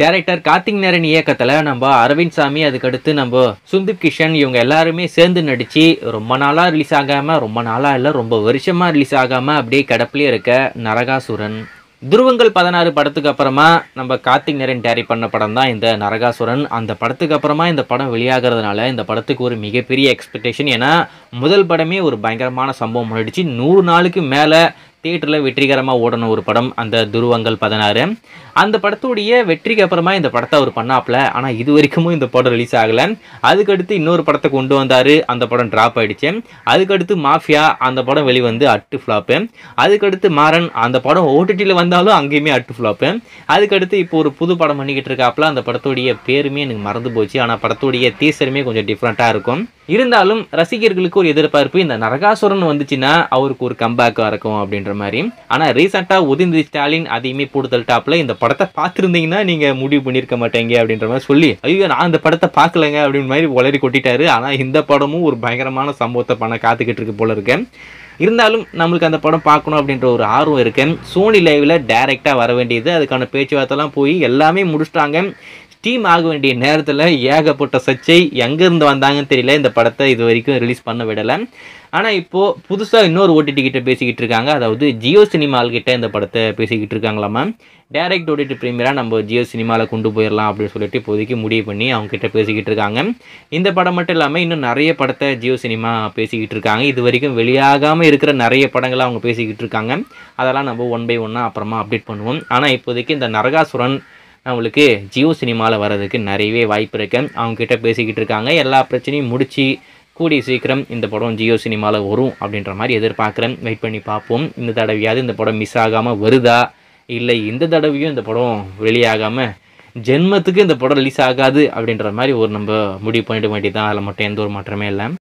director Karthik நேரன் இயக்கத்தில் நம்ம அரவிந்த் சாமி அதுக்கடுத்து நம்ம சுந்தீப் கிஷன் இவங்க எல்லாருமே சேர்ந்து நடித்து ரொம்ப நாளாக ரிலீஸ் ஆகாமல் ரொம்ப நாளாக இல்லை ரொம்ப வருஷமாக ரிலீஸ் ஆகாமல் அப்படியே கிடப்பிலே இருக்க நரகாசுரன் துருவங்கள் பதினாறு படத்துக்கு அப்புறமா நம்ம கார்த்திக் நேரன் டேரி பண்ண படம் தான் இந்த நரகாசுரன் அந்த படத்துக்கு அப்புறமா இந்த படம் வெளியாகிறதுனால இந்த படத்துக்கு ஒரு மிகப்பெரிய எக்ஸ்பெக்டேஷன் ஏன்னா முதல் படமே ஒரு பயங்கரமான சம்பவம் ஆயிடுச்சு நூறு நாளுக்கு மேலே தியேட்டரில் வெற்றிகரமாக ஓடின ஒரு படம் அந்த துருவங்கள் பதினாறு அந்த படத்துடைய வெற்றிக்கு அப்புறமா இந்த படத்தை அவர் பண்ணாப்ல ஆனால் இது வரைக்கும் இந்த படம் ரிலீஸ் ஆகலை அதுக்கடுத்து இன்னொரு படத்தை கொண்டு வந்தார் அந்த படம் ட்ராப் ஆயிடுச்சு அதுக்கடுத்து மாஃபியா அந்த படம் வெளிவந்து அட்டு ஃப்ளாப்பு அதுக்கடுத்து மாறன் அந்த படம் ஓடிடியில் வந்தாலும் அங்கேயுமே அட்டு ஃப்ளாப்பு அதுக்கடுத்து இப்போ ஒரு புது படம் பண்ணிக்கிட்டு இருக்காப்புல அந்த படத்துடைய பேருமே எனக்கு மறந்து போச்சு ஆனால் படத்துடைய டீசருமே கொஞ்சம் டிஃப்ரெண்ட்டாக இருக்கும் இருந்தாலும் ரசிகர்களுக்கு ஒரு எதிர்பார்ப்பு இந்த நரகாசுரன் வந்துச்சுன்னா அவருக்கு ஒரு கம்பேக்காக இருக்கும் அப்படின்ற மாதிரி ஆனால் ரீசெண்டாக உதயநிதி ஸ்டாலின் அதையுமே போட்டு டாப்ல இந்த படத்தை பார்த்துருந்தீங்கன்னா நீங்கள் முடிவு பண்ணியிருக்க மாட்டீங்க அப்படின்ற மாதிரி சொல்லி ஐயோ நான் இந்த படத்தை பார்க்கலங்க அப்படின்ற மாதிரி உளறி கொட்டிட்டாரு ஆனால் இந்த படமும் ஒரு பயங்கரமான சம்பவத்தை பண்ண காத்துக்கிட்டு இருக்கு போல இருக்கு இருந்தாலும் நம்மளுக்கு அந்த படம் பார்க்கணும் அப்படின்ற ஒரு ஆர்வம் இருக்கு சோனி லைவில் டைரெக்டாக வர வேண்டியது அதுக்கான பேச்சுவார்த்தைலாம் போய் எல்லாமே முடிச்சிட்டாங்க ஸ்டீம் ஆக வேண்டிய நேரத்தில் ஏகப்பட்ட சர்ச்சை எங்கேருந்து வந்தாங்கன்னு தெரியல இந்த படத்தை இது வரைக்கும் ரிலீஸ் பண்ண விடலை ஆனால் இப்போது புதுசாக இன்னொரு ஓடிடி கிட்ட பேசிக்கிட்டு இருக்காங்க அதாவது ஜியோ சினிமால் கிட்ட இந்த படத்தை பேசிக்கிட்டு இருக்காங்களாமா டேரக்ட் ஓடிடி ப்ரீமியராக நம்ம ஜியோ சினிமாவில் கொண்டு போயிடலாம் அப்படின்னு சொல்லிட்டு இப்போதைக்கு முடிவு பண்ணி அவங்க கிட்ட பேசிக்கிட்டு இருக்காங்க இந்த படம் மட்டும் இல்லாமல் இன்னும் நிறைய படத்தை ஜியோ சினிமா பேசிக்கிட்டு இருக்காங்க இது வரைக்கும் வெளியாகாமல் இருக்கிற நிறைய படங்களை அவங்க பேசிக்கிட்டு இருக்காங்க அதெல்லாம் நம்ம ஒன் பை ஒன்னாக அப்புறமா அப்டேட் பண்ணுவோம் ஆனால் இப்போதைக்கு இந்த நரகாசுரன் நம்மளுக்கு ஜியோ சினிமாவில் வர்றதுக்கு நிறையவே வாய்ப்பு இருக்கு அவங்க கிட்ட பேசிக்கிட்டு இருக்காங்க எல்லா பிரச்சனையும் முடிச்சு கூடிய சீக்கிரம் இந்த படம் ஜியோ சினிமாவில் வரும் அப்படின்ற மாதிரி எதிர்பார்க்குறேன் வெயிட் பண்ணி பார்ப்போம் இந்த தடவையாவது இந்த படம் மிஸ் ஆகாமல் வருதா இல்லை இந்த தடவையும் இந்த படம் வெளியாகாமல் ஜென்மத்துக்கு இந்த படம் ரிலீஸ் ஆகாது அப்படின்ற மாதிரி ஒரு நம்ம முடிவு பண்ணிட வேண்டியது தான் அதில் மட்டும் எந்த ஒரு மாற்றமே இல்லை